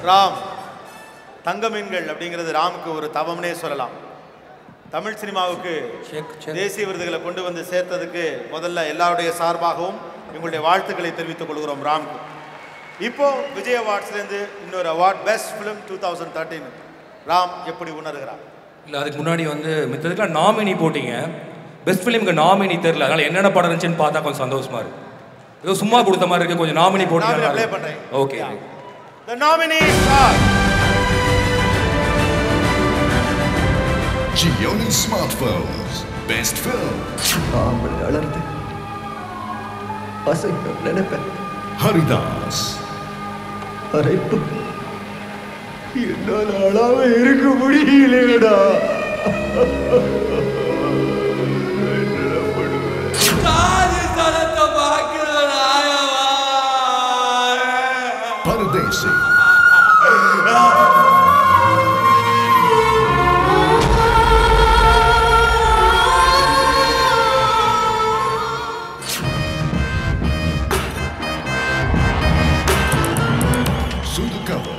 ராம் தங்க மீன்கள் அப்படிங்கிறது ராமுக்கு ஒரு தவம்னே சொல்லலாம் தமிழ் சினிமாவுக்கு செக் செக் தேசிய விருதுகளை கொண்டு வந்து சேர்த்ததுக்கு முதல்ல எல்லாருடைய சார்பாகவும் எங்களுடைய வாழ்த்துக்களை தெரிவித்துக் கொள்கிறோம் ராம்க்கு இப்போ விஜய் அவார்ட்ஸ்லேருந்து இன்னொரு award best film two thousand thirteen Ram எப்படி உணர்கிறார் இல்லை அதுக்கு முன்னாடி வந்து மித்ததுக்குலாம் நாமினி போட்டீங்க பெஸ்ட் ஃபிலிம்க்கு நாமினி தெரில அதனால என்னென்ன படம் இருந்துச்சுன்னு பார்த்தா கொஞ்சம் சந்தோஷமா இருக்கு ஏதோ சும்மா கொடுத்த மாதிரி இருக்கு கொஞ்சம் நாமினி நாமினி ப்ளே போட்டீங்க பண்றேன் okay The nominees are Gioni Smartphones. Best Film. ஆம்பளை வளர்ந்து பசங்க நினைப்பேன் Haridas. அரைப்பு என்னால் அழாம இருக்க முடியலடா Paradesi. Sudukava.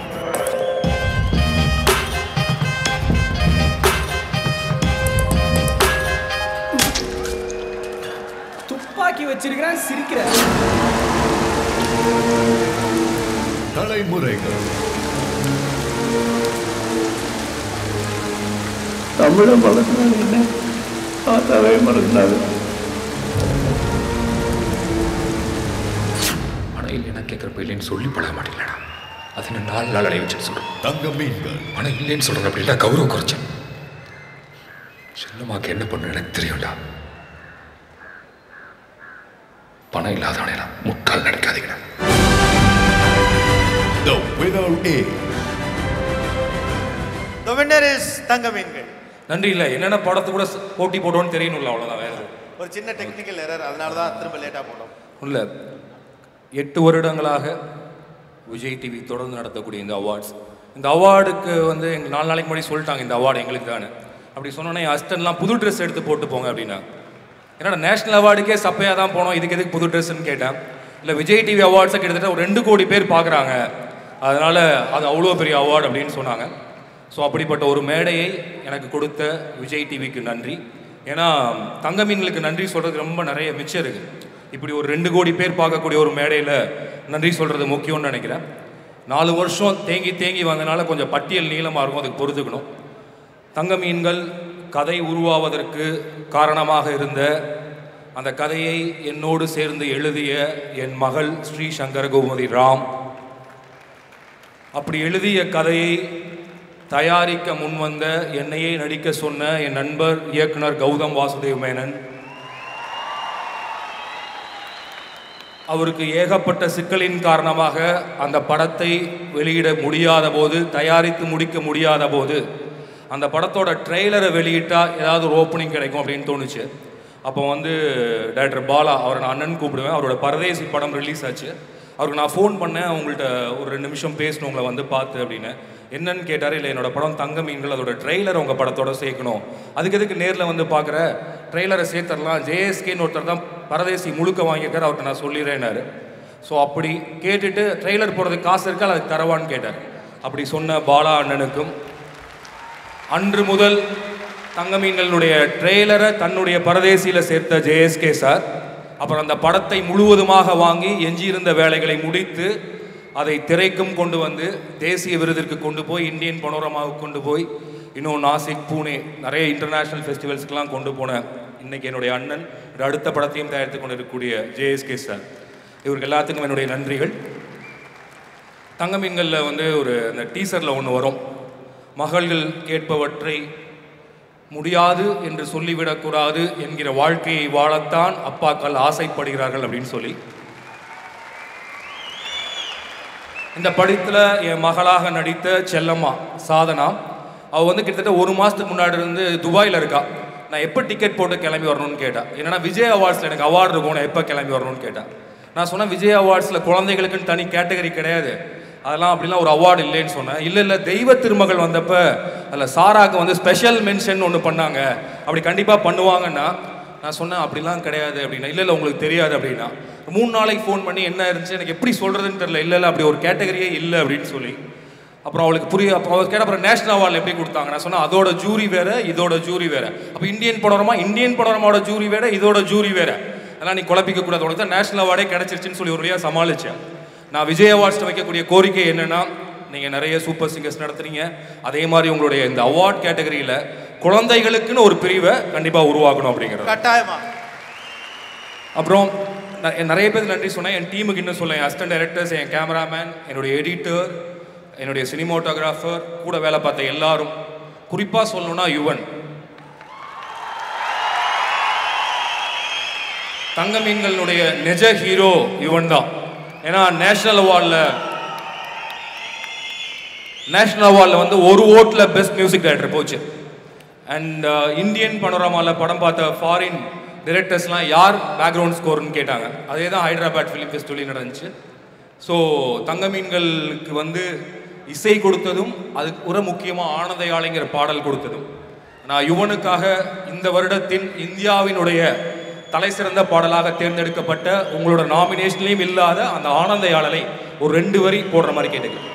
துப்பாக்கி வச்சிருக்கிறேன் சிரிக்கிறேன் தலைமுறைகள் தமிழ மறந்தாங்க என்ன தாத்தாவே மறந்தாங்க ஆனால் இல்லைன்னா கேட்குறப்ப இல்லைன்னு சொல்லி பழக மாட்டேங்களா அது நான் நாலு நாள் அடைய வச்சு சொல்கிறேன் தங்க மீன்கள் ஆனால் இல்லைன்னு சொல்கிறேன் அப்படின்னா கௌரவம் குறைச்சேன் செல்லம்மாக்கு என்ன பண்ணு எனக்கு தெரியும்டா பணம் இல்லாதவனே நான் முட்டாள் நினைக்காதீங்கடா The winner is The winner is தங்க மீன்கள் நன்றி இல்லை என்னென்ன படத்து கூட ஸ்- போட்டி போடுவோன்னு தெரியணும்ல அவ்வளோதான் வேற எதுவும். ஒரு சின்ன டெக்னிக்கல் எரர் அதனால தான் திரும்ப லேட்டாக போட்டோம் இல்லை எட்டு வருடங்களாக விஜய் டிவி தொடர்ந்து நடத்தக்கூடிய இந்த அவார்ட்ஸ் இந்த அவார்டுக்கு வந்து எங்கள் நாலு நாளைக்கு முன்னாடி சொல்லிட்டாங்க இந்த அவார்டு எங்களுக்கு தானே அப்படி சொன்னோன்னே என் ஹஸ்டன்லாம் புது ட்ரெஸ் எடுத்து போட்டு போங்க அப்படின்னா என்னடா நேஷனல் அவார்டுக்கே சப்பையாக தான் போனோம் இதுக்கு எதுக்கு புது ட்ரெஸ்ன்னு கேட்டேன் இல்லை விஜய் டிவி அவார்ட்ஸை கிட்டத்தட்ட ஒரு ரெண்டு கோடி பேர் பார்க்குறாங்க அதனால் அது அவ்வளோ பெரிய அவார்டு அப்படின்னு சொன்னாங்க ஸோ அப்படிப்பட்ட ஒரு மேடையை எனக்கு கொடுத்த விஜய் டிவிக்கு நன்றி ஏன்னா தங்க மீன்களுக்கு நன்றி சொல்கிறதுக்கு ரொம்ப நிறைய மிச்சம் இருக்குது இப்படி ஒரு ரெண்டு கோடி பேர் பார்க்கக்கூடிய ஒரு மேடையில் நன்றி சொல்கிறது முக்கியம்னு நினைக்கிறேன் நாலு வருஷம் தேங்கி தேங்கி வந்தனால கொஞ்சம் பட்டியல் நீளமாக இருக்கும் அதுக்கு பொறுத்துக்கணும் தங்க மீன்கள் கதை உருவாவதற்கு காரணமாக இருந்த அந்த கதையை என்னோடு சேர்ந்து எழுதிய என் மகள் ஸ்ரீ சங்கர கோமதி ராம் அப்படி எழுதிய கதையை தயாரிக்க முன்வந்த என்னையே நடிக்க சொன்ன என் நண்பர் இயக்குனர் கௌதம் வாசுதேவ் மேனன் அவருக்கு ஏகப்பட்ட சிக்கலின் காரணமாக அந்த படத்தை வெளியிட முடியாத போது தயாரித்து முடிக்க முடியாத போது அந்த படத்தோட ட்ரெய்லரை வெளியிட்டா ஏதாவது ஒரு ஓப்பனிங் கிடைக்கும் அப்படின்னு தோணுச்சு அப்போ வந்து டைரக்டர் பாலா அவரை நான் அண்ணன் கூப்பிடுவேன் அவரோட பரதேசி படம் ரிலீஸ் ஆச்சு அவருக்கு நான் ஃபோன் பண்ணேன் அவங்கள்ட்ட ஒரு ரெண்டு நிமிஷம் பேசணும் உங்களை வந்து பார்த்து அப்படின்னு என்னன்னு கேட்டார் இல்லை என்னோட படம் தங்க மீன்கள் அதோட ட்ரெய்லர் உங்கள் படத்தோட சேர்க்கணும் அதுக்கு எதுக்கு நேரில் வந்து பார்க்குற ட்ரெய்லரை சேர்த்துடலாம் ஜேஎஸ்கேன்னு ஒருத்தர் தான் பரதேசி முழுக்க வாங்கியிருக்காரு அவர்கிட்ட நான் சொல்லிடுறேன்னாரு ஸோ அப்படி கேட்டுட்டு ட்ரெய்லர் போடுறதுக்கு காசு இருக்கா அதுக்கு தரவான்னு கேட்டார் அப்படி சொன்ன பாலா அண்ணனுக்கும் அன்று முதல் தங்க மீன்களுடைய ட்ரெய்லரை தன்னுடைய பரதேசியில் சேர்த்த ஜேஎஸ்கே சார் அப்புறம் அந்த படத்தை முழுவதுமாக வாங்கி எஞ்சியிருந்த வேலைகளை முடித்து அதை திரைக்கும் கொண்டு வந்து தேசிய விருதிற்கு கொண்டு போய் இந்தியன் பனோரமாவுக்கு கொண்டு போய் இன்னும் நாசிக் பூனே நிறைய இன்டர்நேஷ்னல் ஃபெஸ்டிவல்ஸ்க்கெலாம் கொண்டு போனேன் இன்னைக்கு என்னுடைய அண்ணன் என்னோட அடுத்த படத்தையும் தயாரித்து கொண்டு இருக்கக்கூடிய ஜேஎஸ்கே சார் இவருக்கு எல்லாத்துக்கும் என்னுடைய நன்றிகள் தங்க மீன்களில் வந்து ஒரு அந்த டீசரில் ஒன்று வரும் மகள்கள் கேட்பவற்றை முடியாது என்று சொல்லிவிடக்கூடாது என்கிற வாழ்க்கையை வாழத்தான் அப்பாக்கள் ஆசைப்படுகிறார்கள் அப்படின்னு சொல்லி இந்த படத்தில் என் மகளாக நடித்த செல்லம்மா சாதனா அவள் வந்து கிட்டத்தட்ட ஒரு மாதத்துக்கு முன்னாடி இருந்து துபாயில் இருக்கா நான் எப்போ டிக்கெட் போட்டு கிளம்பி வரணும்னு கேட்டேன் என்னன்னா விஜய் அவார்ட்ஸில் எனக்கு அவார்டு இருக்கும் நான் எப்போ கிளம்பி வரணும்னு கேட்டேன் நான் சொன்னேன் விஜய் அவார்ட்ஸில் குழந்தைகளுக்குன்னு தனி கேட்டகரி கிடையாது அதெல்லாம் அப்படிலாம் ஒரு அவார்டு இல்லைன்னு சொன்னேன் இல்லை இல்லை தெய்வ திருமகள் வந்தப்ப அதில் சாராக்கு வந்து ஸ்பெஷல் மென்ஷன் ஒன்று பண்ணாங்க அப்படி கண்டிப்பாக பண்ணுவாங்கன்னா நான் சொன்னேன் அப்படிலாம் கிடையாது அப்படின்னா இல்லை இல்லை உங்களுக்கு தெரியாது அப்படின்னா மூணு நாளைக்கு ஃபோன் பண்ணி என்ன இருந்துச்சு எனக்கு எப்படி சொல்கிறதுன்னு தெரியல இல்லை இல்லை அப்படி ஒரு கேட்டகரியே இல்லை அப்படின்னு சொல்லி அப்புறம் அவளுக்கு புரிய அப்போ அவர் கேட்ட அப்புறம் நேஷனல் அவார்டு எப்படி கொடுத்தாங்க நான் சொன்னேன் அதோட ஜூரி வேற இதோட ஜூரி வேற அப்போ இந்தியன் படோரமா இந்தியன் படோரமாவோட ஜூரி வேற இதோட ஜூரி வேற அதெல்லாம் நீ குழப்பிக்க கூடாது உனக்கு தான் நேஷனல் அவார்டே கிடைச்சிருச்சுன்னு சொல்லி ஒரு வழியாக சமாளிச்சேன் நான் விஜய் அவார்ட்ஸ் வைக்கக்கூடிய கோரிக்கை என்னன்னா நீங்க நிறைய சூப்பர் சிங்கர்ஸ் நடத்துறீங்க அதே மாதிரி உங்களுடைய இந்த அவார்ட் கேட்டகரியில குழந்தைகளுக்குன்னு ஒரு பிரிவை கண்டிப்பா உருவாக்கணும் அப்படிங்கிறது கட்டாயமா அப்புறம் நான் என் நிறைய பேர் நன்றி சொன்னேன் என் டீமுக்கு இன்னும் சொல்ல என் அசிஸ்டன்ட் டைரக்டர்ஸ் என் கேமராமேன் என்னுடைய எடிட்டர் என்னுடைய சினிமோட்டோகிராஃபர் கூட வேலை பார்த்த எல்லாரும் குறிப்பாக சொல்லணும்னா யுவன் தங்க மீன்களுடைய நிஜ ஹீரோ யுவன் தான் ஏன்னா நேஷனல் அவார்டில் நேஷனல் அவார்டில் வந்து ஒரு ஓட்டில் பெஸ்ட் மியூசிக் டைரக்டர் போச்சு அண்ட் இந்தியன் பனோராமாவில் படம் பார்த்த ஃபாரின் டிரெக்டர்ஸ்லாம் யார் பேக்ரவுண்ட் ஸ்கோர்னு கேட்டாங்க அதே தான் ஹைதராபாத் ஃபிலிம் ஃபெஸ்டிவலையும் நடந்துச்சு ஸோ தங்க மீன்களுக்கு வந்து இசை கொடுத்ததும் அதுக்கு ஒரு முக்கியமாக ஆனந்த யாழைங்கிற பாடல் கொடுத்ததும் நான் யுவனுக்காக இந்த வருடத்தின் இந்தியாவினுடைய தலை சிறந்த பாடலாக தேர்ந்தெடுக்கப்பட்ட உங்களோட நாமினேஷன்லையும் இல்லாத அந்த ஆனந்த யாழலை ஒரு ரெண்டு வரி போடுற மாதிரி கேட்டுக்கிறேன்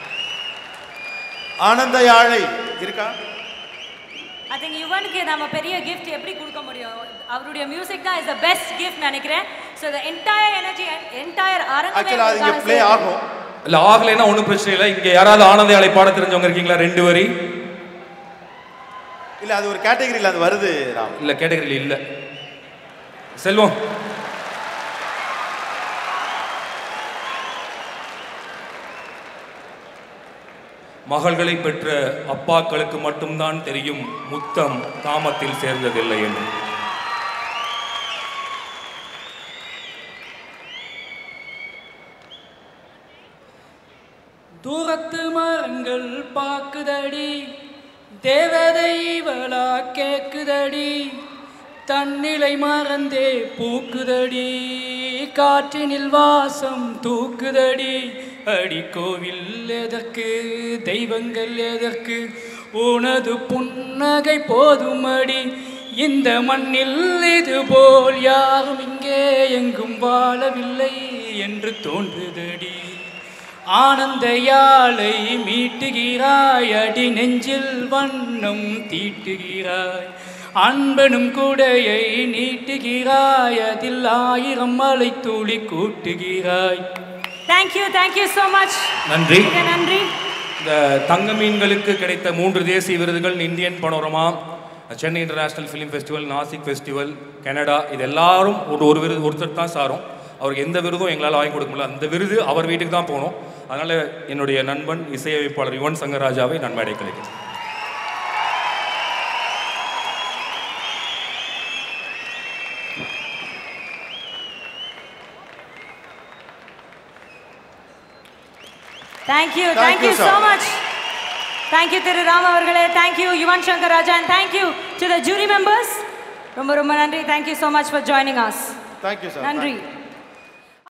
ஆனந்த யாழை இருக்கா ஐ திங்க் யுவனுக்கு நம்ம பெரிய கிஃப்ட் எப்படி கொடுக்க முடியும் அவருடைய மியூசிக் தான் இஸ் த பெஸ்ட் கிஃப்ட் நினைக்கிறேன் so the entire energy entire ஆக்சுவலா அது இங்க ப்ளே ஆகும் இல்ல ஆகலைன்னா ஒன்றும் பிரச்சனை இல்லை இங்க யாராவது ஆனந்த யாழை பாட தெரிஞ்சவங்க இருக்கீங்களா ரெண்டு வரி இல்ல அது ஒரு கேட்டகரியில் அது வருது ராம் இல்ல கேட்டகரியில் இல்ல செல்வம் மகள்களை பெற்ற அப்பாக்களுக்கு மட்டும்தான் தெரியும் முத்தம் காமத்தில் சேர்ந்ததில்லை என்று தூரத்து மரங்கள் பாக்குதடி தேவதை இவளா கேக்குதடி தன்னிலை மறந்தே பூக்குதடி காற்றினில் வாசம் தூக்குதடி அடி கோவில் எதற்கு தெய்வங்கள் எதற்கு உனது புன்னகை போதும் அடி இந்த மண்ணில் இது போல் யாரும் இங்கே எங்கும் வாழவில்லை என்று தோன்றுதடி ஆனந்த யாழை மீட்டுகிறாய் அடி நெஞ்சில் வண்ணம் தீட்டுகிறாய் அன்பனும் குடையை நீட்டுகிறாய் அதில் ஆயிரம் மலை துளி கூட்டுகிறாய் தேங்க்யூ தேங்க்யூ ஸோ மச் நன்றி மிக நன்றி இந்த தங்க மீன்களுக்கு கிடைத்த மூன்று தேசிய விருதுகள் Indian panorama Chennai international film festival Nashik festival Canada இது எல்லாரும் ஒரு ஒரு விருது ஒருத்தர் தான் சாரும் அவருக்கு எந்த விருதும் எங்களால் வாங்கி கொடுக்க முடியல அந்த விருது அவர் வீட்டுக்கு தான் போகணும் அதனால் என்னுடைய நண்பன் இசையமைப்பாளர் யுவன் சங்கராஜாவை நான் மேடை கலைக்கிறேன் thank you Thank thank you you, sir. So much thank you திரு ராம் அவர்களே thank you Yuvan Shankar Raja and thank you to the jury members ரொம்ப ரொம்ப நன்றி thank you so much for joining us thank you sir நன்றி